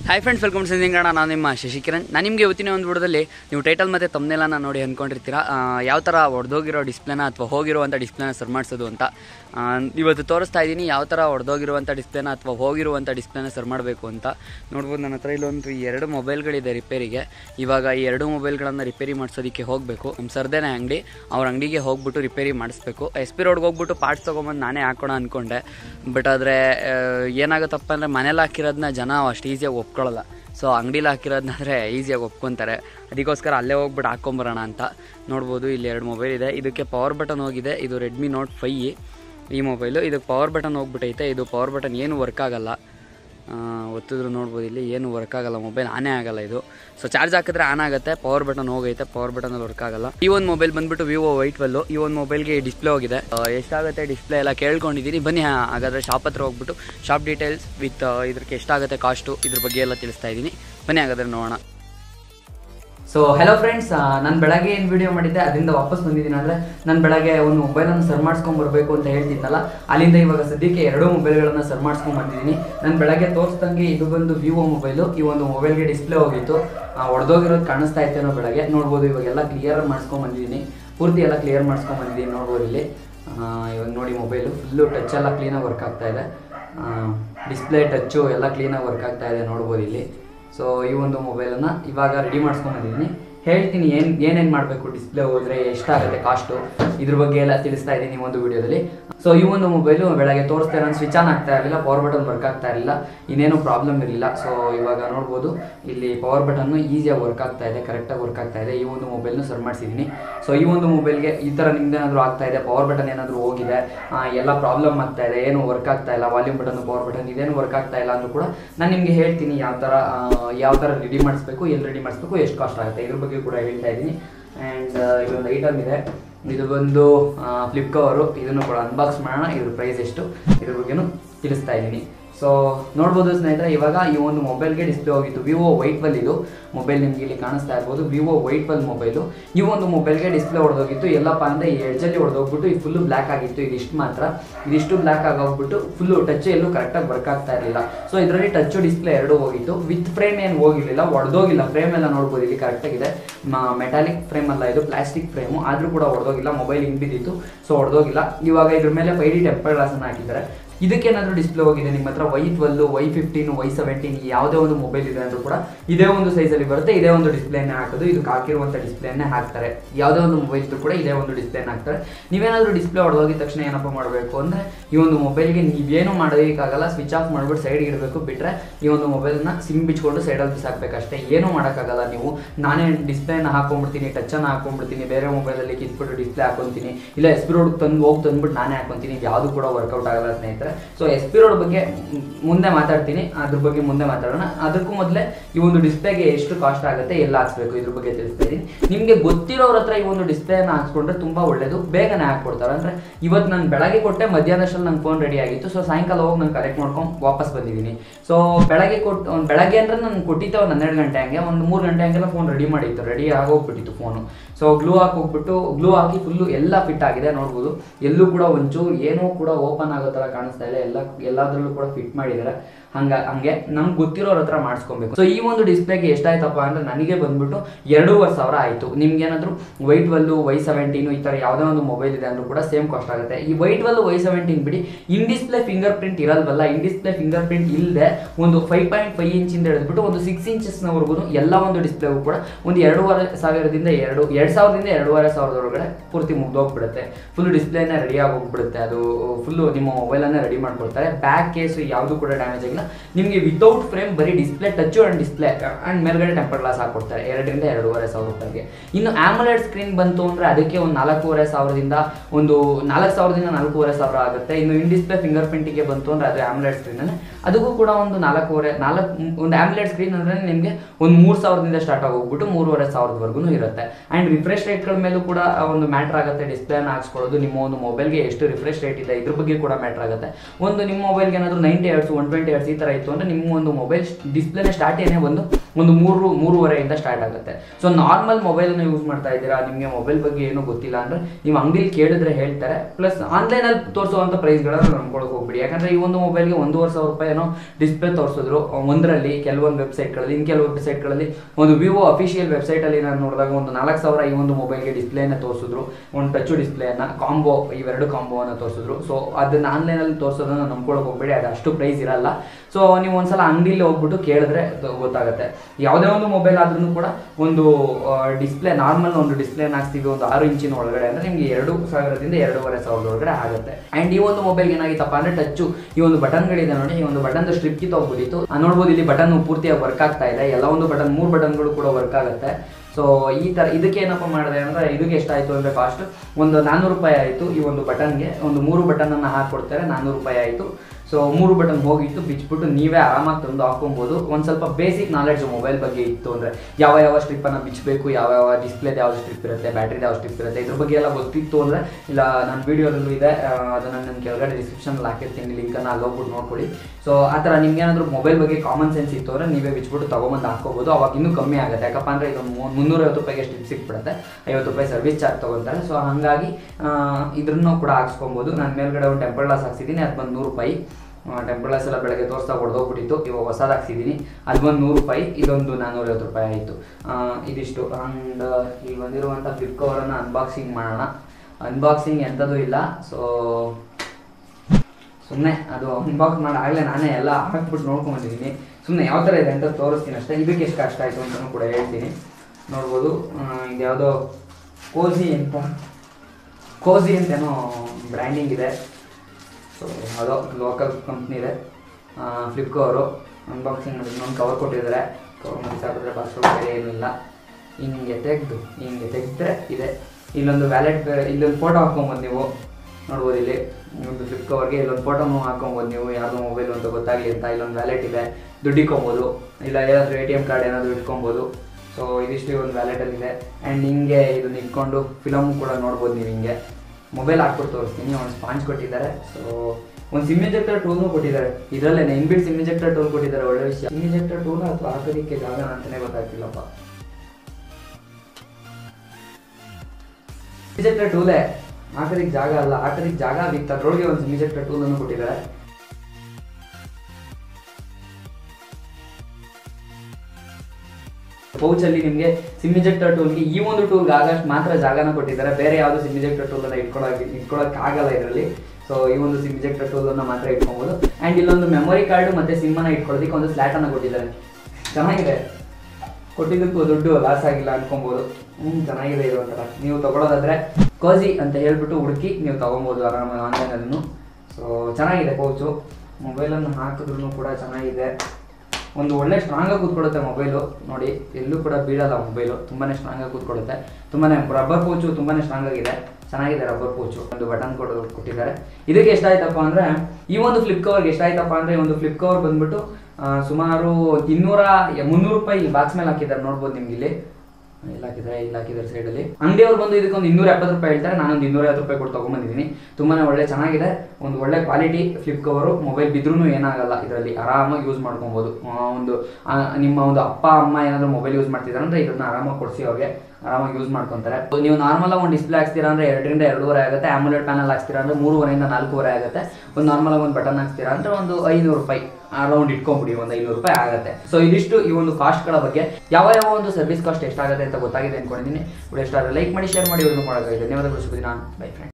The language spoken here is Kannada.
ಹಾಯ್ ಫ್ರೆಂಡ್ಸ್ ವೆಲ್ಕಮ್ ಸಿಂಗಣ್ಣ ನಾನು ನಿಮ್ಮ ಶಶಿಕಿರಣ್ ನಾನು ನಿಮಗೆ ಇವತ್ತಿನ ಒಂದು ವಿಡಿಯೋದಲ್ಲಿ ನೀವು ಟೈಟಲ್ ಮತ್ತು ತಮ್ಮನೆಲ್ಲ ನೋಡಿ ಅಂದ್ಕೊಂಡಿರ್ತೀರಾ ಆ, ಯಾವ ಥರ ಒಡೆದೋಗಿರೋ ಡಿಸ್ಪ್ಲೇನ ಅಥವಾ ಹೋಗಿರುವಂಥ ಡಿಸ್ಪ್ಲೇನ ಸರ್ ಮಾಡಿಸೋದು ಅಂತ ಆ, ಇವತ್ತು ತೋರಿಸ್ತಾ ಇದ್ದೀನಿ ಯಾವ ಥರ ಒಡೆದೋಗಿರುವಂಥ ಡಿಸ್ಪ್ಲೇನ ಅಥವಾ ಹೋಗಿರುವಂಥ ಡಿಸ್ಪ್ಲೇನ ಸರ್ ಮಾಡಬೇಕು ಅಂತ ನೋಡ್ಬೋದು ನನ್ನ ಹತ್ರ ಇಲ್ಲೊಂದು ಎರಡು ಮೊಬೈಲ್ಗಳಿದೆ ರಿಪೇರಿಗೆ ಇವಾಗ ಈ ಎರಡು ಮೊಬೈಲ್ಗಳನ್ನು ರಿಪೇರಿ ಮಾಡಿಸೋದಕ್ಕೆ ಹೋಗಬೇಕು ನಮ್ಮ ಸರ್ದೇನೆ ಅಂಗಡಿ ಅವ್ರ ಅಂಗಡಿಗೆ ಹೋಗ್ಬಿಟ್ಟು ರಿಪೇರಿ ಮಾಡಿಸ್ಬೇಕು ಎಸ್ ಪಿ ರೋಡ್ಗೆ ಹೋಗ್ಬಿಟ್ಟು ಪಾರ್ಟ್ಸ್ ತೊಗೊಂಬಂದು ನಾನೇ ಹಾಕೋಣ ಅಂದ್ಕೊಂಡೆ ಬಟ್ ಆದರೆ ಏನಾಗುತ್ತಪ್ಪ ಅಂದರೆ ಮನೇಲಿ ಹಾಕಿರೋದನ್ನ ಜನ ಅಷ್ಟು ಈಸಿಯಾಗಿ ಒಪ್ಕೊಳ್ಳಲ್ಲ ಸೊ ಅಂಗಡಿಲಿ ಹಾಕಿರೋದನ್ನಾದ್ರೆ ಈಸಿಯಾಗಿ ಒಪ್ಕೊತಾರೆ ಅದಕ್ಕೋಸ್ಕರ ಅಲ್ಲೇ ಹೋಗ್ಬಿಟ್ಟು ಹಾಕ್ಕೊಂಬರೋಣ ಅಂತ ನೋಡ್ಬೋದು ಇಲ್ಲಿ ಎರಡು ಮೊಬೈಲ್ ಇದೆ ಇದಕ್ಕೆ ಪವರ್ ಬಟನ್ ಹೋಗಿದೆ ಇದು ರೆಡ್ಮಿ ನೋಟ್ ಫೈ ಈ ಮೊಬೈಲು ಇದಕ್ಕೆ ಪವರ್ ಬಟನ್ ಹೋಗ್ಬಿಟ್ಟೈತೆ ಇದು ಪವರ್ ಬಟನ್ ಏನು ವರ್ಕ್ ಆಗಲ್ಲ ಆ, ಒತ್ತಿದ್ರು ನೋಡ್ಬೋದು ಇಲ್ಲಿ ಏನು ವರ್ಕ್ ಆಗಲ್ಲ ಮೊಬೈಲ್ ಆನೇ ಆಗಲ್ಲ ಇದು ಸೊ ಚಾರ್ಜ್ ಹಾಕಿದ್ರೆ ಆನ್ ಆಗುತ್ತೆ ಪವರ್ ಬಟನ್ ಹೋಗೈತೆ ಪವರ್ ಬಟನಲ್ಲಿ ವರ್ಕ್ ಆಗಲ್ಲ ಈ ಒಂದು ಮೊಬೈಲ್ ಬಂದ್ಬಿಟ್ಟು ವಿವೋ ವೈಟ್ ವಲ್ಲು ಈ ಒಂದು ಮೊಬೈಲ್ಗೆ ಡಿಸ್ಪ್ಲೇ ಹೋಗಿದೆ ಆ, ಎಷ್ಟಾಗುತ್ತೆ ಡಿಸ್ಪ್ಲೇ ಎಲ್ಲ ಕೇಳ್ಕೊಂಡಿದ್ದೀನಿ ಬನ್ನಿ ಹಾ, ಹಾಗಾದ್ರೆ ಶಾಪ್ ಹತ್ರ ಹೋಗ್ಬಿಟ್ಟು ಶಾಪ್ ಡೀಟೇಲ್ಸ್ ವಿತ್ ಇದಕ್ಕೆ ಎಷ್ಟಾಗುತ್ತೆ ಕಾಸ್ಟು ಇದ್ರ ಬಗ್ಗೆ ಎಲ್ಲ ತಿಳಿಸ್ತಾ ಇದ್ದೀನಿ ಬನ್ನಿ ಹಾಗಾದ್ರೆ ನೋಡೋಣ ಸೊ ಹೆಲೋ ಫ್ರೆಂಡ್ಸ್ ನಾನು ಬೆಳಗ್ಗೆ ಏನು ವಿಡಿಯೋ ಮಾಡಿದ್ದೆ ಅದರಿಂದ ವಾಪಸ್ ಬಂದಿದ್ದೀನಿ ಅಂದರೆ ನಾನು ಬೆಳಗ್ಗೆ ಒಂದು ಮೊಬೈಲನ್ನು ಸರ್ ಮಾಡಿಸ್ಕೊಂಡ್ ಬರಬೇಕು ಅಂತ ಹೇಳ್ತಿದ್ನಲ್ಲ ಅಲ್ಲಿಂದ ಇವಾಗ ಸದ್ಯಕ್ಕೆ ಎರಡು ಮೊಬೈಲ್ಗಳನ್ನು ಸರ್ ಮಾಡಿಸ್ಕೊಂಡ್ ಬಂದಿದ್ದೀನಿ ನಾನು ಬೆಳಗ್ಗೆ ತೋರಿಸ್ದಂಗೆ ಇದು ಬಂದು ವಿವೋ ಮೊಬೈಲು ಈ ಒಂದು ಮೊಬೈಲ್ಗೆ ಡಿಸ್ಪ್ಲೇ ಹೋಗಿತ್ತು ಒಡೆದೋಗಿರೋದು ಕಾಣಿಸ್ತಾ ಇತ್ತೇನೋ ಬೆಳಗ್ಗೆ ನೋಡ್ಬೋದು ಇವಾಗೆಲ್ಲ ಕ್ಲಿಯರ್ ಮಾಡಿಸ್ಕೊಂಡ್ ಬಂದಿದ್ದೀನಿ ಪೂರ್ತಿ ಎಲ್ಲ ಕ್ಲಿಯರ್ ಮಾಡಿಸ್ಕೊಂಡ್ ಬಂದಿದ್ದೀನಿ ನೋಡ್ಬೋದು ಇಲ್ಲಿ ಆ, ಇವಾಗ ನೋಡಿ ಮೊಬೈಲು ಫುಲ್ಲು ಟಚ್ ಎಲ್ಲ ಕ್ಲೀನಾಗಿ ವರ್ಕ್ ಆಗ್ತಾ ಇದೆ ಡಿಸ್ಪ್ಲೇ ಟಚ್ಚು ಎಲ್ಲ ಕ್ಲೀನಾಗಿ ವರ್ಕ್ ಆಗ್ತಾ ಇದೆ ನೋಡ್ಬೋದು ಇಲ್ಲಿ ಸೊ ಈ ಒಂದು ಮೊಬೈಲನ್ನು ಇವಾಗ ರೆಡಿ ಮಾಡಿಸ್ಕೊಂಬಂದಿದ್ದೀನಿ ಹೇಳ್ತೀನಿ ಏನು ಏನೇನು ಮಾಡಬೇಕು ಡಿಸ್ಪ್ಲೇ ಹೋದರೆ ಎಷ್ಟಾಗುತ್ತೆ ಕಾಸ್ಟು ಇದ್ರ ಬಗ್ಗೆ ಎಲ್ಲ ತಿಳಿಸ್ತಾ ಇದ್ದೀನಿ ಈ ಒಂದು ವಿಡಿಯೋದಲ್ಲಿ ಸೊ ಈ ಒಂದು ಮೊಬೈಲು ಬೆಳಗ್ಗೆ ತೋರಿಸ್ತಾ ನಾನು ಸ್ವಿಚ್ ಆನ್ ಆಗ್ತಾ ಇರಲಿಲ್ಲ ಪವರ್ ಬಟನ್ ವರ್ಕ್ ಆಗ್ತಾ ಇರಲಿಲ್ಲ ಇನ್ನೇನು ಪ್ರಾಬ್ಲಮ್ ಇರಲಿಲ್ಲ ಸೊ ಇವಾಗ ನೋಡ್ಬೋದು ಇಲ್ಲಿ ಪವರ್ ಬಟನ್ನು ಈಸಿಯಾಗಿ ವರ್ಕ್ ಆಗ್ತಾ ಇದೆ ಕರೆಕ್ಟಾಗಿ ವರ್ಕ್ ಆಗ್ತಾ ಇದೆ ಈ ಒಂದು ಮೊಬೈಲ್ನು ಸರ್ ಮಾಡಿಸಿದ್ದೀನಿ ಸೊ ಈ ಒಂದು ಮೊಬೈಲ್ಗೆ ಈ ಥರ ನಿಮ್ದೇನಾದರೂ ಆಗ್ತಾ ಇದೆ ಪವರ್ ಬಟನ್ ಏನಾದರೂ ಹೋಗಿದೆ ಆ, ಎಲ್ಲ ಪ್ರಾಬ್ಲಮ್ ಆಗ್ತಾ ಇದೆ ಏನು ವರ್ಕ್ ಆಗ್ತಾ ಇಲ್ಲ ವಾಲ್ಯೂಮ್ ಬಟನ್ ಪವರ್ ಬಟನ್ ಇದೇನು ವರ್ಕ್ ಆಗ್ತಾ ಇಲ್ಲ ಅಂದ್ರೂ ಕೂಡ ನಾನು ನಿಮಗೆ ಹೇಳ್ತೀನಿ ಯಾವ ಥರ ಯಾವ ಥರ ರೆಡಿ ಮಾಡಿಸ್ಬೇಕು ಎಲ್ಲಿ ರೆಡಿ ಮಾಡಿಸ್ಬೇಕು ಎಷ್ಟು ಕಾಸ್ಟ್ ಆಗುತ್ತೆ ಇದ್ರ ಬಗ್ಗೆ ಕೂಡ ಹೇಳ್ತಾ ಇದ್ದೀನಿ ಆ್ಯಂಡ್ ಇದೊಂದು ಐಟಮ್ ಇದೆ ಇದು ಬಂದು ಫ್ಲಿಪ್ ಕವರು ಇದನ್ನು ಕೂಡ ಅನ್ಬಾಕ್ಸ್ ಮಾಡೋಣ ಇದ್ರ ಪ್ರೈಸ್ ಎಷ್ಟು ಇದ್ರ ಬಗ್ಗೆನೂ ತಿಳಿಸ್ತಾ ಇದ್ದೀನಿ ಸೊ ನೋಡ್ಬೋದು ಸ್ನೇಹಿತರೆ ಇವಾಗ ಈ ಒಂದು ಮೊಬೈಲ್ಗೆ ಡಿಸ್ಪ್ಲೇ ಹೋಗಿತ್ತು ವಿವೋ ವೈಟ್ ವಲ್ ಇದು ಮೊಬೈಲ್ ನಿಮ್ಗೆ ಇಲ್ಲಿ ಕಾಣಿಸ್ತಾ ಇರ್ಬೋದು ವಿವೋ ವೈಟ್ ವಲ್ ಮೊಬೈಲು ಈ ಒಂದು ಮೊಬೈಲ್ಗೆ ಡಿಸ್ಪ್ಲೇ ಹೊಡೆದೋಗಿತ್ತು ಎಲ್ಲಪ್ಪ ಅಂದರೆ ಈ ಎಡ್ಜಲ್ಲಿ ಹೊಡೆದೋಗ್ಬಿಟ್ಟು ಈ ಫುಲ್ಲು ಬ್ಲ್ಯಾಕ್ ಆಗಿತ್ತು ಇದಿಷ್ಟು ಮಾತ್ರ ಇದಿಷ್ಟು ಬ್ಲ್ಯಾಕ್ ಆಗೋಗ್ಬಿಟ್ಟು ಫುಲ್ಲು ಟಚ್ ಎಲ್ಲೂ ಕರೆಕ್ಟಾಗಿ ವರ್ಕ್ ಆಗ್ತಾ ಇರಲಿಲ್ಲ ಸೊ ಇದರಲ್ಲಿ ಟಚ್ ಡಿಸ್ಪ್ಲೇ ಎರಡು ಹೋಗಿತ್ತು ವಿತ್ ಫ್ರೇಮ್ ಏನು ಹೋಗಿರಲಿಲ್ಲ ಹೊಡೆದೋಗಿಲ್ಲ ಫ್ರೇಮ್ ಎಲ್ಲ ನೋಡ್ಬೋದು ಇಲ್ಲಿ ಕರೆಕ್ಟಾಗಿದೆ ಮೆಟಾಲಿಕ್ ಫ್ರೇಮ್ ಅಲ್ಲ ಇದು ಪ್ಲಾಸ್ಟಿಕ್ ಫ್ರೇಮು ಆದರೂ ಕೂಡ ಹೊಡೆದೋಗಿಲ್ಲ ಮೊಬೈಲ್ ಹಿಂಗೆ ಬಿದ್ದಿತ್ತು ಸೊ ಹೊಡೆದೋಗಿಲ್ಲ ಇವಾಗ ಇದ್ರ ಮೇಲೆ ಫೈ ಡಿ ಟೆಂಪರ್ ಗ್ಲಾಸನ್ನು ಹಾಕಿದ್ದಾರೆ ಇದಕ್ಕೇನಾದರೂ ಡಿಸ್ಪ್ಲೇ ಹೋಗಿದೆ ನಿಮ್ಮ ಹತ್ರ Y twelve Y fifteen Y seventeen ಯಾವುದೇ ಒಂದು ಮೊಬೈಲ್ ಇದೆ ಅಂದ್ರೂ ಕೂಡ ಇದೇ ಒಂದು ಸೈಜಲ್ಲಿ ಬರುತ್ತೆ ಇದೇ ಒಂದು ಡಿಸ್ಪ್ಲೇನೇ ಹಾಕೋದು ಇದಕ್ಕೆ ಹಾಕಿರುವಂಥ ಡಿಸ್ಪ್ಲೇನೇ ಹಾಕ್ತಾರೆ ಯಾವುದೇ ಒಂದು ಮೊಬೈಲ್ ಇದ್ರೂ ಕೂಡ ಇದೇ ಒಂದು ಡಿಸ್ಪ್ಲೇನ ಹಾಕ್ತಾರೆ ನೀವೇನಾದರೂ ಡಿಸ್ಪ್ಲೇ ಹೊಡೆದೋಗಿದ ತಕ್ಷಣ ಏನಪ್ಪ ಮಾಡಬೇಕು ಅಂದರೆ ಈ ಒಂದು ಮೊಬೈಲ್ಗೆ ನೀವೇನು ಮಾಡೋದಕ್ಕಾಗಲ್ಲ ಸ್ವಿಚ್ ಆಫ್ ಮಾಡ್ಬಿಟ್ಟು ಸೈಡ್ಗೆ ಇಡಬೇಕು ಬಿಟ್ಟರೆ ಈ ಒಂದು ಮೊಬೈಲ್ನ ಸಿಮ್ ಬಿಚ್ಕೊಂಡು ಸೈಡಲ್ಲಿ ಬಿಸಾಕಬೇಕಷ್ಟೇ ಏನೂ ಮಾಡೋಕ್ಕಾಗಲ್ಲ ನೀವು ನಾನೇ ಡಿಸ್ಪ್ಲೇನ ಹಾಕೊಂಡ್ಬಿಡ್ತೀನಿ ಟಚನ್ನು ಹಾಕೊಂಡ್ಬಿಡ್ತೀನಿ ಬೇರೆ ಮೊಬೈಲಲ್ಲಿ ಕಿತ್ಬಿಟ್ಟು ಡಿಸ್ಪ್ಲೇ ಹಾಕೊಂತೀನಿ ಇಲ್ಲ ಎಸ್ ಪಿ ರೋಡ್ ತಂದು ಹೋಗಿ ತಂದ್ಬಿಟ್ಟು ನಾನೇ ಹಾಕೊಂತೀನಿ ಇದು ಯಾವುದು ಕೂಡ ವರ್ಕೌಟ್ ಆಗಲ್ಲ ಸ್ನೇಹಿತರೆ ಸೊ ಎಸ್ ಪಿ ರೋಡ್ ಬಗ್ಗೆ ಮ್, ಮುಂದೆ ಮಾತಾಡ್ತೀನಿ ಅದ್ರ ಬಗ್ಗೆ ಮುಂದೆ ಮಾತಾಡೋಣ ಅದಕ್ಕೂ ಮೊದಲೇ ಈ ಒಂದು ಡಿಸ್ಪ್ಲೇಗೆ ಎಷ್ಟು ಕಾಸ್ಟ್ ಆಗುತ್ತೆ ಎಲ್ಲ ಹಾಕ್ಸ್ಬೇಕು ಇದ್ರ ಬಗ್ಗೆ ತಿಳಿಸ್ತಾ ಇದ್ದೀನಿ ನಿಮಗೆ ಗೊತ್ತಿರೋರ ಹತ್ರ ಈ ಒಂದು ಡಿಸ್ಪ್ಲೇನ ಹಾಕ್ಸ್ಕೊಂಡ್ರೆ ತುಂಬಾ ಒಳ್ಳೇದು ಬೇಗನೆ ಹಾಕ್ಕೊಡ್ತಾರೆ ಅಂದ್ರೆ ಇವತ್ತು ನಾನು ಬೆಳಗ್ಗೆ ಕೊಟ್ಟೆ ಮಧ್ಯಾಹ್ನಷ್ಟಲ್ಲಿ ನನ್ನ ಫೋನ್ ರೆಡಿ ಆಗಿತ್ತು ಸೊ ಸಾಯಂಕಾಲ ಹೋಗಿ ನಾನು ಕಲೆಕ್ಟ್ ಮಾಡ್ಕೊಂಡು ವಾಪಸ್ ಬಂದಿದ್ದೀನಿ ಸೊ ಬೆಳಗ್ಗೆ ಕೊಟ್ಟು ಒಂದು ಬೆಳಗ್ಗೆ ಅಂದ್ರೆ ನಾನು ಕೊಟ್ಟಿದ್ದೆ ಒಂದು ಹನ್ನೆರಡು ಗಂಟೆ ಹಂಗೆ ಒಂದು ಮೂರು ಗಂಟೆ ಹಂಗೆಲ್ಲ ಫೋನ್ ರೆಡಿ ಮಾಡಿತ್ತು ರೆಡಿ ಆಗೋಗ್ಬಿಟ್ಟಿತ್ತು ಫೋನು ಸೊ ಗ್ಲೂ ಹಾಕಿ ಹೋಗ್ಬಿಟ್ಟು ಗ್ಲೂ ಹಾಕಿ ಫುಲ್ಲು ಎಲ್ಲ ಫಿಟ್ ಆಗಿದೆ ನೋಡ್ಬೋದು ಎಲ್ಲೂ ಕೂಡ ಒಂಚೂರು ಏನೂ ಕೂಡ ಓಪನ್ ಆಗೋ ಥರ ಕಾಣಿಸ್ತಾ ಇಲ್ಲ ಎಲ್ಲ ಎಲ್ಲದರಲ್ಲೂ ಕೂಡ ಫಿಟ್ ಮಾಡಿದ್ದಾರೆ ಹಂಗ ಹಂಗೆ ನಮ್ಗೆ ಗೊತ್ತಿರೋರ ಹತ್ರ ಮಾಡಿಸ್ಕೊಬೇಕು ಸೊ ಈ ಒಂದು ಡಿಸ್ಪ್ಲೇಗೆ ಎಷ್ಟಾಯ್ತಪ್ಪ ಅಂದ್ರೆ ನನಗೆ ಬಂದ್ಬಿಟ್ಟು ಎರಡೂವರೆ ಸಾವಿರ ಆಯಿತು ನಿಮ್ಗೆ ಏನಾದರೂ ವೈಟ್ ವಲ್ಲು ವೈ ಸೆವೆಂಟೀನು ಈ ಥರ ಯಾವುದೇ ಒಂದು ಮೊಬೈಲ್ ಇದೆ ಅಂದ್ರೂ ಕೂಡ ಸೇಮ್ ಕಾಸ್ಟ್ ಆಗುತ್ತೆ ಈ ವೈಟ್ ವಲ್ಲು ವೈ ಸೆವೆಂಟೀನ್ ಬಿಡಿ ಇನ್ ಡಿಸ್ಪ್ಲೇ ಫಿಂಗರ್ ಪ್ರಿಂಟ್ ಇರಲ್ವಲ್ಲ ಇನ್ ಡಿಸ್ಪ್ಲೇ ಫಿಂಗರ್ ಪ್ರಿಂಟ್ ಇಲ್ಲದೆ ಒಂದು ಫೈವ್ ಪಾಯಿಂಟ್ ಫೈವ್ ಇಂಚಿಂದ ಹಿಡಿದ್ಬಿಟ್ಟು ಒಂದು ಸಿಕ್ಸ್ ಇಂಚಸ್ನವರೆಗೂ ಎಲ್ಲ ಒಂದು ಡಿಸ್ಪ್ಲೇಗೂ ಕೂಡ ಒಂದು ಎರಡೂವರೆ ಸಾವಿರದಿಂದ ಎರಡು ಎರಡು ಸಾವಿರದಿಂದ ಎರಡೂವರೆ ಸಾವಿರದೊಳಗಡೆ ಪೂರ್ತಿ ಮುಗ್ದೋಗ್ಬಿಡುತ್ತೆ ಫುಲ್ ಡಿಸ್ಪ್ಲೇನ ರೆಡಿ ಆಗೋಗ್ಬಿಡುತ್ತೆ ಅದು ಫುಲ್ಲು ನಿಮ್ಮ ಮೊಬೈಲನ್ನೇ ರೆಡಿ ಮಾಡ್ಕೊಳ್ತಾರೆ ಬ್ಯಾಕ್ ಕೇಸು ಯಾವುದು ಕೂಡ ಡ್ಯಾಮೇಜ್ ಆಗಿಲ್ಲ ನಿಮಗೆ ವಿತೌಟ್ ಫ್ರೇಮ್ ಬರೀ display touch and display and ಮೇಲ್ಗಡೆ ಟೆಂಪರ್ ಗ್ಲಾಸ್ ಹಾಕೊಡ್ತಾರೆ ಎರಡರಿಂದ ಎರಡೂವರೆ ಸಾವಿರ ರೂಪಾಯಿಗೆ ಇನ್ನು ಆಮೋಲೆಡ್ ಸ್ಕ್ರೀನ್ ಬಂತು ಅಂದ್ರೆ ಅದಕ್ಕೆ ಒಂದು ನಾಲ್ಕೂವರೆ ಸಾವಿರದಿಂದ ಒಂದು ನಾಲ್ಕು ಸಾವಿರದಿಂದ ನಾಲ್ಕೂವರೆ ಸಾವಿರ ಆಗುತ್ತೆ ಇನ್ನು ಇನ್ ಡಿಸ್ಪ್ಲೇ ಫಿಂಗರ್ ಪ್ರಿಂಟಿಗೆ ಬಂತು ಅಂದ್ರೆ ಅದು ಆಮ್ಲೆಟ್ ಸ್ಕ್ರೀನ್ ಅದಕ್ಕೂ ಕೂಡ ಒಂದು ನಾಲ್ಕೂವರೆ ನಾಲ್ಕು ಒಂದು ಆಮ್ಲೆಟ್ ಸ್ಕ್ರೀನ್ ಅಂದ್ರೆ ನಿಮಗೆ ಒಂದು ಮೂರು ಸಾವಿರದಿಂದ ಸ್ಟಾರ್ಟ್ ಆಗೋಗ್ಬಿಟ್ಟು ಮೂರುವರೆ ಸಾವಿರದವರೆಗೂ ಇರುತ್ತೆ ಆ್ಯಂಡ್ ರಿಫ್ರೆಶ್ ರೇಟ್ಗಳ ಮೇಲೂ ಕೂಡ ಒಂದು ಮ್ಯಾಟ್ರ್ ಆಗುತ್ತೆ ಡಿಸ್ಪ್ಲೇನ ಹಾಕ್ಸ್ಕೊಳ್ಳೋದು ನಿಮ್ಮ ಒಂದು ಮೊಬೈಲ್ಗೆ ಎಷ್ಟು ರಿಫ್ರೆಶ್ ರೇಟ್ ಇದೆ ಇದ್ರ ಬಗ್ಗೆ ಕೂಡ ಮ್ಯಾಟ್ರ್ ಆಗುತ್ತೆ ಒಂದು ನಿಮ್ಮ ಮೊಬೈಲ್ಗೆ ಏನಾದರೂ ninety hertz one twenty hertz ಈ ಥರ ಇತ್ತು ಅಂದರೆ ನಿಮ್ಮ ಒಂದು ಮೊಬೈಲ್ ಡಿಸ್ಪ್ಲೇನೇ ಸ್ಟಾರ್ಟ್ ಏನೇ ಒಂದು ಒಂದು ಮೂರು ಮೂರುವರೆಯಿಂದ ಸ್ಟಾರ್ಟ್ ಆಗುತ್ತೆ ಸೊ ನಾರ್ಮಲ್ ಮೊಬೈಲ್ನ ಯೂಸ್ ಮಾಡ್ತಾ ಇದ್ದೀರಾ ನಿಮಗೆ ಮೊಬೈಲ್ ಬಗ್ಗೆ ಏನೂ ಗೊತ್ತಿಲ್ಲ ಅಂದರೆ ನೀವು ಅಂಗಡಿಲಿ ಕೇಳಿದ್ರೆ ಹೇಳ್ತಾರೆ ಪ್ಲಸ್ ಆನ್ಲೈನಲ್ಲಿ ತೋರಿಸುವಂಥ ಪ್ರೈಸ್ಗಳನ್ನು ನಂಬ್ಕೊಳಕ್ಕೆ ಹೋಗ್ಬಿಡಿ ಯಾಕಂದರೆ ಈ ಒಂದು ಮೊಬೈಲ್ಗೆ ಒಂದೂವರೆ ಸಾವಿರ ರೂಪಾಯಿ ಏನೋ ಡಿಸ್ಪ್ಲೇ ತೋರಿಸಿದ್ರು ಒಂದರಲ್ಲಿ ಕೆಲವೊಂದು ವೆಬ್ಸೈಟ್ಗಳಲ್ಲಿ ಇನ್ನು ಕೆಲವು ವೆಬ್ಸೈಟ್ಗಳಲ್ಲಿ ಒಂದು ವಿವೋ ಅಫಿಷಿಯಲ್ ವೆಬ್ಸೈಟಲ್ಲಿ ನಾನು ನೋಡಿದಾಗ ಒಂದು ನಾಲ್ಕು ಸಾವಿರ ಈ ಒಂದು ಮೊಬೈಲ್ಗೆ ಡಿಸ್ಪ್ಲೇನ ತೋರಿಸಿದ್ರು ಒಂದು ಟಚ್ ಡಿಸ್ಪ್ಲೇನ ಕಾಂಬೋ ಇವೆರಡು ಕಾಂಬೋನ ತೋರಿಸಿದ್ರು ಸೊ ಅದನ್ನ ಆನ್ಲೈನಲ್ಲಿ ತೋರಿಸೋದನ್ನ ನಂಬ್ಕೊಳಕ್ಕೆ ಹೋಗ್ಬೇಡಿ ಅದು ಅಷ್ಟು ಪ್ರೈಸ್ ಇರಲ್ಲ ಸೊ ನೀವು ಒಂದ್ಸಲ ಅಂಗಡಿಲಿ ಹೋಗ್ಬಿಟ್ಟು ಕೇಳಿದ್ರೆ ಅದು ಗೊತ್ತಾಗುತ್ತೆ ಯಾವುದೇ ಒಂದು ಮೊಬೈಲ್ ಆದ್ರೂ ಕೂಡ ಒಂದು ಡಿಸ್ಪ್ಲೇ ನಾರ್ಮಲ್ ಒಂದು ಡಿಸ್ಪ್ಲೇನ ಹಾಕ್ಸ್ತೀವಿ ಒಂದು ಆರು ಇಂಚಿನ ಒಳಗಡೆ ಅಂದ್ರೆ ನಿಮ್ಗೆ ಎರಡು ಸಾವಿರದಿಂದ ಎರಡೂವರೆ ಸಾವಿರದ ಒಳಗಡೆ ಆಗುತ್ತೆ ಅಂಡ್ ಈ ಒಂದು ಮೊಬೈಲ್ ಏನಾಗಿತ್ತಪ್ಪ ಅಂದ್ರೆ ಟಚ್ ಈ ಒಂದು ಬಟನ್ಗಳಿದೆ ನೋಡಿ ಈ ಒಂದು ಬಟನ್ ಸ್ಟ್ರಿಪ್ ಕಿತ್ತೋಗ್ಬಿಟ್ಟಿತ್ತು ಆ, ನೋಡ್ಬೋದು ಇಲ್ಲಿ ಬಟನ್ ಪೂರ್ತಿಯಾಗಿ ವರ್ಕ್ ಆಗ್ತಾ ಇದೆ ಎಲ್ಲ ಒಂದು ಬಟನ್ ಮೂರು ಬಟನ್ಗಳು ಕೂಡ ವರ್ಕ್ ಆಗುತ್ತೆ ಸೊ ಈ ತರ ಇದಕ್ಕೆ ಏನಪ್ಪ ಮಾಡಿದೆ ಅಂದ್ರೆ ಇದಕ್ಕೆ ಎಷ್ಟಾಯ್ತು ಅಂದ್ರೆ ಕಾಸ್ಟ್ ಒಂದು ನಾನ್ನೂರು ರೂಪಾಯಿ ಆಯಿತು ಈ ಒಂದು ಬಟನ್ಗೆ ಒಂದು ಮೂರು ಬಟನ್ ಅನ್ನ ಹಾಕೊಡ್ತಾರೆ ನಾನ್ನೂರು ರೂಪಾಯಿ ಆಯಿತು ಸೊ ಮೂರು ಬಟನ್ ಹೋಗಿತ್ತು ಬಿಚ್ಬಿಟ್ಟು ನೀವೇ ಆರಾಮಾಗಿ ತಂದು ಹಾಕೊಬೋದು ಒಂದು ಸ್ವಲ್ಪ ಬೇಸಿಕ್ ನಾಲೆಡ್ಜ್ ಮೊಬೈಲ್ ಬಗ್ಗೆ ಇತ್ತು ಅಂದರೆ ಯಾವ ಯಾವ ಸ್ಟ್ರಿಪ್ಪನ್ನು ಬಿಚ್ಚಬೇಕು ಯಾವ ಯಾವ ಡಿಸ್ಪ್ಲೇದು ಯಾವ ಸ್ಟ್ರಿಪ್ ಇರುತ್ತೆ ಬ್ಯಾಟ್ರಿದು ಯಾವ ಸ್ಟ್ರಿಪ್ ಇರುತ್ತೆ ಇದ್ರ ಬಗ್ಗೆ ಎಲ್ಲ ಗೊತ್ತಿತ್ತು ಅಂದರೆ ಇಲ್ಲ ನನ್ನ ವೀಡಿಯೋದಲ್ಲೂ ಇದೆ ಆ, ಅದನ್ನ ನನ್ನ ಕೆಳಗಡೆ ಡಿಸ್ಕ್ರಿಪ್ಷನಲ್ಲಿ ಹಾಕಿರ್ತೀನಿ ಲಿಂಕನ್ನು ಅಲ್ಲಿ ಹೋಗ್ಬಿಟ್ಟು ನೋಡ್ಕೊಳ್ಳಿ ಸೊ ಆ ಥರ ನಿಮ್ಗೆ ಏನಾದರೂ ಮೊಬೈಲ್ ಬಗ್ಗೆ ಕಾಮನ್ ಸೆನ್ಸ್ ಇತ್ತು ಅಂದರೆ ನೀವೇ ಬಿಚ್ಬಿಟ್ಟು ತೊಗೊಂಬಂದು ಹಾಕೋಬೋದು ಅವಾಗ ಇನ್ನೂ ಕಮ್ಮಿ ಆಗುತ್ತೆ ಯಾಕಪ್ಪ ಅಂದರೆ ಇದು ಮುನ್ನೂರೈವತ್ತು ರೂಪಾಯಿಗೆ ಸ್ಟ್ರಿಪ್ ಸಿಕ್ಬಿಡುತ್ತೆ ಐವತ್ತು ರೂಪಾಯಿ ಸರ್ವಿಸ್ ಚಾರ್ಜ್ ತೊಗೊತಾರೆ ಸೊ ಹಾಗಾಗಿ ಇದ್ರನ್ನೂ ಕೂಡ ಹಾಕ್ಸ್ಕೊಬೋದು ನಾನು ಮೇಲ್ಗಡೆ ಒಂದು ಟೆಂಪರ್ ಗ್ಲಾಸ್ ಹಾಕ್ಸಿದ್ದೀನಿ ಅದು ಬಂದು ನೂರು ರೂಪಾಯಿ ಟೆಂಪರ್ ಗ್ಲಾಸ್ ಎಲ್ಲ ಬೆಳಗ್ಗೆ ತೋರಿಸ್ತಾ ಹೊಡೆದೋಗ್ಬಿಟ್ಟಿತ್ತು ಇವಾಗ ಹೊಸದು ಹಾಕ್ಸಿದ್ದೀನಿ ಅದು ಬಂದು ನೂರು ರೂಪಾಯಿ ಇದೊಂದು ನಾನ್ನೂರೈವತ್ತು ರೂಪಾಯಿ ಆಯಿತು ಇದಿಷ್ಟು ಆ್ಯಂಡ್ ಈಗ ಬಂದಿರುವಂಥ ಫ್ಲಿಪ್ ಕವರನ್ನು ಅನ್ಬಾಕ್ಸಿಂಗ್ ಮಾಡೋಣ ಅನ್ಬಾಕ್ಸಿಂಗ್ ಎಂಥದ್ದು ಇಲ್ಲ ಸೊ ಸುಮ್ಮನೆ ಅದು ಅನ್ಬಾಕ್ಸ್ ಮಾಡಿ ಆಗಲೇ ನಾನೇ ಎಲ್ಲ ಹಾಕ್ಬಿಟ್ಟು ನೋಡ್ಕೊಂಬಂದಿದ್ದೀನಿ ಸುಮ್ಮನೆ ಯಾವ ಥರ ಇದೆ ಅಂತ ತೋರಿಸ್ತೀನಿ ಅಷ್ಟೇ ಇದಕ್ಕೆ ಎಷ್ಟು ಕಷ್ಟ ಆಯಿತು ಅಂತಲೂ ಕೂಡ ಹೇಳ್ತೀನಿ ನೋಡ್ಬೋದು ಆ, ಇದ್ಯಾವುದೋ ಕೋಝಿ ಅಂತ ಕೋಝಿ ಅಂತೇನೋ ಬ್ರ್ಯಾಂಡಿಂಗ್ ಇದೆ ಸೊ ಅದೋ ಲೋಕಲ್ ಕಂಪ್ನಿ ಇದೆ ಫ್ಲಿಪ್ ಕವರು ಅನ್ಬಾಕ್ಸಿಂಗ್ ಮಾಡಿ ಇನ್ನೊಂದು ಕವರ್ ಕೊಟ್ಟಿದ್ದಾರೆ ಕವರ್ ಮಾಡಿ ಸಾಕಿದ್ರೆ ಪಾಸ್ವರ್ಡ್ ಬೇರೆ ಏನೂ ಇಲ್ಲ ಹಿಂಗೆ ತೆಗೆದು ಹಿಂಗೆ ತೆಗೆದ್ರೆ ಇದೆ ಇಲ್ಲೊಂದು ವ್ಯಾಲೆಟ್ ಇಲ್ಲೊಂದು ಫೋಟೋ ಹಾಕ್ಕೊಂಬೋದು ನೀವು ನೋಡ್ಬೋದು ಇಲ್ಲಿ ಒಂದು ಫ್ಲಿಪ್ ಕವರ್ಗೆ ಇಲ್ಲೊಂದು ಫೋಟೋನು ಹಾಕ್ಕೊಬೋದು ನೀವು ಯಾವುದೋ ಮೊಬೈಲ್ ಅಂತ ಗೊತ್ತಾಗಲಿ ಅಂತ ಇಲ್ಲೊಂದು ವ್ಯಾಲೆಟ್ ಇದೆ ದುಡ್ಡು ಇಕ್ಕೊಬೋದು ಇಲ್ಲ ಏನಾದರೂ ಎ ಟಿ ಎಮ್ ಕಾರ್ಡ್ ಏನಾದರೂ ಇಟ್ಕೊಬೋದು ಸೊ ಇದಿಷ್ಟು ಒಂದು ವ್ಯಾಲೆಟಲ್ಲಿ ಇದೆ ಆ್ಯಂಡ್ ಹಿಂಗೆ ಇದನ್ನ ಇಟ್ಕೊಂಡು ಫಿಲಮ್ ಕೂಡ ನೋಡ್ಬೋದು ನೀವು ಹಿಂಗೆ ಮೊಬೈಲ್ ಹಾಕ್ಬಿಟ್ಟು ತೋರಿಸ್ತೀನಿ ಒಂದು ಸ್ಪಾಂಜ್ ಕೊಟ್ಟಿದ್ದಾರೆ ಸೊ ಒಂದು ಸಿಮ್ ಇಂಜೆಕ್ಟರ್ ಟೂಲ್ನು ಕೊಟ್ಟಿದ್ದಾರೆ ಇದರಲ್ಲೇ ಇನ್ಬಿಲ್ಟ್ ಸಿಮ್ ಇಂಜೆಕ್ಟರ್ ಟೂಲ್ ಕೊಟ್ಟಿದ್ದಾರೆ ಒಳ್ಳೆ ವಿಷಯ ಸಿಮ್ ಇಂಜೆಕ್ಟರ್ ಟೂಲ್ ಅಥವಾ ಹಾಕೋದಕ್ಕೆ ಜಾಗ ಅಂತಾನೆ ಗೊತ್ತಾಗ್ತಿಲ್ಲಪ್ಪ ಇಂಜೆಕ್ಟರ್ ಟೂಲೇ ಹಾಕೋದಕ್ಕೆ ಜಾಗ ಅಲ್ಲ ಹಾಕೋದಕ್ಕೆ ಜಾಗ ಬಿತ್ತು ಅದ್ರೊಳಗೆ ಒಂದು ಸಿಮ್ ಇಂಜೆಕ್ಟರ್ ಟೂಲ್ ಅನ್ನು ಕೊಟ್ಟಿದ್ದಾರೆ ಪೌಚಲ್ಲಿ ನಿಮಗೆ ಸಿಮ್ ಇಂಜೆಕ್ಟರ್ ಟೂಲ್ಗೆ ಈ ಒಂದು ಟೂಲ್ಗೆ ಆಗಷ್ಟು ಮಾತ್ರ ಜಾಗನ ಕೊಟ್ಟಿದ್ದಾರೆ ಬೇರೆ ಯಾವುದು ಸಿಮ್ ಇಂಜೆಕ್ಟರ್ ಟೂಲನ್ನು ಇಟ್ಕೊಳ್ಳೋಕೆ ಇಟ್ಕೊಳ್ಳೋಕೆ ಆಗಲ್ಲ ಇದರಲ್ಲಿ ಸೊ ಈ ಒಂದು ಸಿಮ್ ಇಂಜೆಕ್ಟರ್ ಟೂಲನ್ನು ಮಾತ್ರ ಇಟ್ಕೊಬೋದು ಆ್ಯಂಡ್ ಇಲ್ಲೊಂದು ಮೆಮೊರಿ ಕಾರ್ಡು ಮತ್ತು ಸಿಮ್ಮನ್ನು ಇಟ್ಕೊಳ್ಳೋದಕ್ಕೆ ಒಂದು ಸ್ಲ್ಯಾಟನ್ನು ಕೊಟ್ಟಿದ್ದಾರೆ ಚೆನ್ನಾಗಿದೆ ಕೊಟ್ಟಿದ್ದಕ್ಕೂ ದುಡ್ಡು ಲಾಸ್ ಆಗಿಲ್ಲ ಅನ್ಕೊಬೋದು ಹ್ಞೂ ಚೆನ್ನಾಗಿದೆ ಇದು ಒಂಥರ ನೀವು ತಗೊಳ್ಳೋದಾದ್ರೆ ಕೋಜಿ ಅಂತ ಹೇಳ್ಬಿಟ್ಟು ಹುಡುಕಿ ನೀವು ತೊಗೊಬೋದು ಆರಾಮಾಗಿ ಆನ್ಲೈನಲ್ಲೂ ಸೊ ಚೆನ್ನಾಗಿದೆ ಪೌಚು ಮೊಬೈಲನ್ನು ಹಾಕಿದ್ರು ಕೂಡ ಚೆನ್ನಾಗಿದೆ ಒಂದು ಒಳ್ಳೆ ಸ್ಟ್ರಾಂಗಾಗಿ ಕೂತ್ಕೊಳ್ಳುತ್ತೆ ಮೊಬೈಲು ನೋಡಿ ಎಲ್ಲೂ ಕೂಡ ಬೀಳಲ್ಲ ಮೊಬೈಲು ತುಂಬಾ ಸ್ಟ್ರಾಂಗಾಗಿ ಕೂತ್ಕೊಳ್ಳುತ್ತೆ ತುಂಬಾ ರಬ್ಬರ್ ಪೋಚು ತುಂಬಾ ಸ್ಟ್ರಾಂಗ್ ಆಗಿದೆ ಚೆನ್ನಾಗಿದೆ ರಬ್ಬರ್ ಪೋಚು ಒಂದು ಬಟನ್ ಕೊಡೋದು ಕೊಟ್ಟಿದ್ದಾರೆ ಇದಕ್ಕೆ ಎಷ್ಟಾಯ್ತಪ್ಪ ಅಂದರೆ ಈ ಒಂದು ಫ್ಲಿಪ್ ಕವರ್ಗೆ ಎಷ್ಟಾಯ್ತಪ್ಪ ಅಂದರೆ ಈ ಒಂದು ಫ್ಲಿಪ್ ಕವರ್ ಬಂದ್ಬಿಟ್ಟು ಆ, ಸುಮಾರು ಇನ್ನೂರ ಮುನ್ನೂರು ರೂಪಾಯಿ ಬಾಕ್ಸ್ ಮೇಲೆ ಹಾಕಿದ್ದಾರೆ ನೋಡ್ಬೋದು ನಿಮ್ಗೆ ಇಲ್ಲಿ ಇಲ್ಲಿ ಹಾಕಿದ್ದಾರೆ ಇಲ್ಲಿ ಹಾಕಿದ್ದಾರೆ ಸೈಡಲ್ಲಿ ಅಂಗಡಿಯವ್ರು ಬಂದು ಇದಕ್ಕೆ ಒಂದು ಇನ್ನೂರ ಎಪ್ಪತ್ತು ರೂಪಾಯಿ ಹೇಳ್ತಾರೆ ನಾನೊಂದು ಇನ್ನೂರ ಐವತ್ತು ರೂಪಾಯಿ ಕೊಟ್ಟು ತೊಗೊಂಬಂದಿದ್ದೀನಿ ತುಂಬಾ ಒಳ್ಳೆ ಚೆನ್ನಾಗಿದೆ ಒಂದು ಒಳ್ಳೆ ಕ್ವಾಲಿಟಿ ಫ್ಲಿಪ್ ಕವರು ಮೊಬೈಲ್ ಬಿದ್ರೂ ಏನಾಗಲ್ಲ ಇದರಲ್ಲಿ ಆರಾಮಾಗಿ ಯೂಸ್ ಮಾಡ್ಕೊಬೋದು ಆ, ಒಂದು ಆ, ನಿಮ್ಮ ಒಂದು ಅಪ್ಪ ಅಮ್ಮ ಏನಾದರೂ ಮೊಬೈಲ್ ಯೂಸ್ ಮಾಡ್ತಿದ್ದಾರೆ ಅಂದರೆ ಇದನ್ನ ಆರಾಮಾಗಿ ಕೊಡಿಸಿ ಅವ್ರಿಗೆ ಆರಾಮಾಗಿ ಯೂಸ್ ಮಾಡ್ಕೊತಾರೆ ನೀವು ನಾರ್ಮಲ್ ಒಂದು ಡಿಸ್ಪ್ಲೇ ಹಾಕ್ಸ್ತೀರಾ ಅಂದರೆ ಎರಡರಿಂದ ಎರಡೂವರೆ ಆಗುತ್ತೆ ಆಮುಲೆಟ್ ಪ್ಯಾನಲ್ ಹಾಕ್ಸ್ತೀರಾ ಅಂದರೆ ಮೂರುವರೆಯಿಂದ ನಾಲ್ಕೂವರೆ ಆಗುತ್ತೆ ಒಂದು ನಾರ್ಮಲ್ ಒಂದು ಬಟನ್ ಹಾಕ್ಸ್ತೀರಾ ಅಂದರೆ ಒಂದು ಐನೂರು ರೂಪಾಯಿ ಅರೌಂಡ್ ಇಟ್ಕೊಂಬಿಡಿ ಒಂದು ಐನೂರು ರೂಪಾಯಿ ಆಗುತ್ತೆ ಸೊ ಇದಿಷ್ಟು ಈ ಒಂದು ಕಾಸ್ಟ್ಗಳ ಬಗ್ಗೆ ಯಾವ ಯಾವ ಒಂದು ಸರ್ವಿಸ್ ಕಾಸ್ಟ್ ಎಷ್ಟಾಗುತ್ತೆ ಅಂತ ಗೊತ್ತಾಗಿದೆ ಅನ್ಕೊಂಡಿದ್ದೀನಿ ವಿಡಿಯೋ ಇಷ್ಟ ಆದರೆ ಲೈಕ್ ಮಾಡಿ ಶೇರ್ ಮಾಡಿ ವಿಡಿಯೋ ಮಾಡೋಕ್ಕಾಗಿದೆ ಧನ್ಯವಾದಗಳು ಶುಭ ದಿನ ಬೈ ಫ್ರೆಂಡ್